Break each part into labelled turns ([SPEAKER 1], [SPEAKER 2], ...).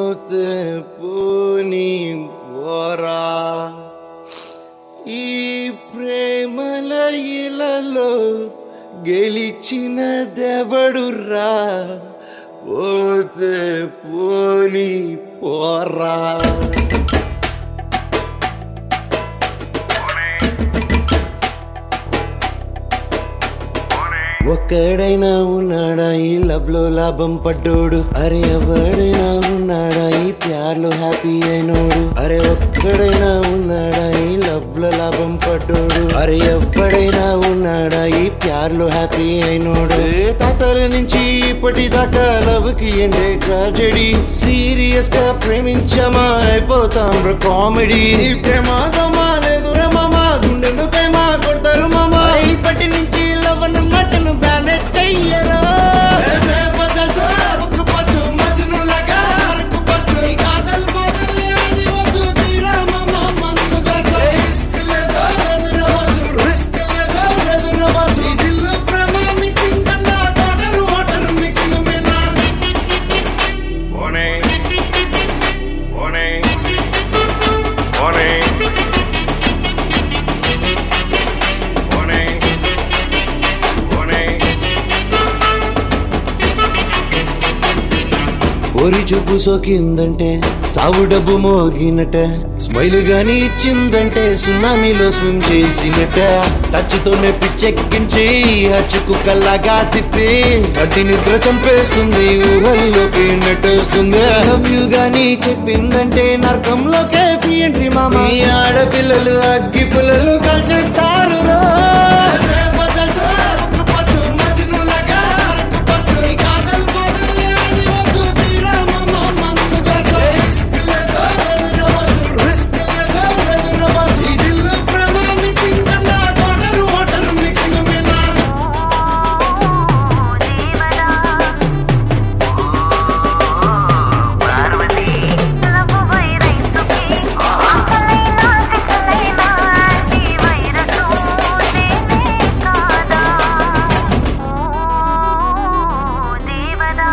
[SPEAKER 1] పోతే పోని పోరా ఈ ప్రేమల ఇలలో గెలిచిన దెవడురా పోతే పోని పోరా ఒక్కడైనా ఉన్నాడా ఈ లవ్ లో లాభం పడ్డోడు అరే ఎవడైనా ఉన్నాడా ఈ ప్యార్లో హ్యాపీ అయినోడు అరే ఒక్కడైనా ఉన్నాడా ఈ లవ్ లో లాభం పడ్డోడు అరే ఎవడైనా ఉన్నాడా ఈ ప్యార్లో హ్యాపీ అయినోడు ఏ తాతల నుంచి ఇప్పటిదాకా లవ్ కి ఎండే ట్రాజెడీ సీరియస్ గా ప్రేమించమా అయిపోతాం కామెడీ ప్రమాదమా లేదు మామా గుండెలు ప్రేమ కొడతారు మామా ఇప్పటి నుంచి లవన్ మటన్ బ్యానే చెయ్యరా
[SPEAKER 2] Morning. Morning. Morning. Morning. Morning.
[SPEAKER 1] పొరి చూపు సోకిందంటే సావు డబ్బు మోగినట స్మైల్ గాని ఇచ్చిందంటే సునామీలో స్విమ్ చేసినట టచ్ తోనే పిచ్చెక్కించి హచ్చుకు కల్లాగా తిప్పి కట్టి నిద్ర చంపేస్తుంది ఊహల్లోకి నెట్టేస్తుంది లవ్ యు గాని చెప్పిందంటే నరకంలోకే ఫ్రీ ఎంట్రీ మామ ఈ ఆడపిల్లలు అగ్గి పుల్లలు కాల్చేస్తారు రో.
[SPEAKER 3] లవ్ వైరస్సుకి ఆకలైనా సిక్కలైనా ఈ వైరస్సు నేనే కాదా ఓ దేవదా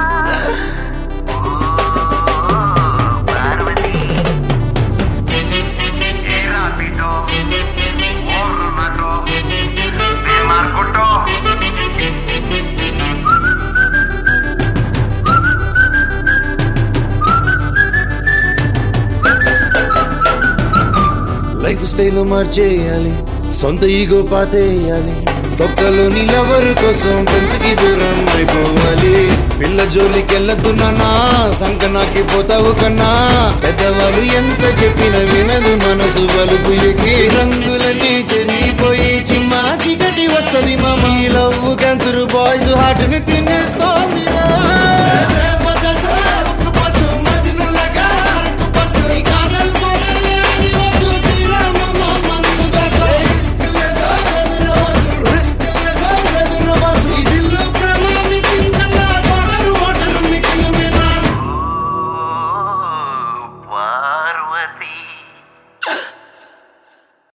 [SPEAKER 1] లైఫ్ స్టైల్ మార్చేయాలి సొంత ఈగో పాతేయాలి తొక్కలోని లవరు కోసం పెంచుకి దూరం అయిపోవాలి పిల్ల జోలికెళ్ళద్దు నాన్నా సంకనాకి పోతావు కన్నా పెద్దవాళ్ళు ఎంత చెప్పిన వినదు మనసు వలుపు ఎక్కి రంగులన్నీ చెదిరిపోయి చిమ్మా చీకటి వస్తది మామ ఈ లవ్ క్యాన్సర్ బాయ్స్ హార్ట్ ని తినేస్తోందిరా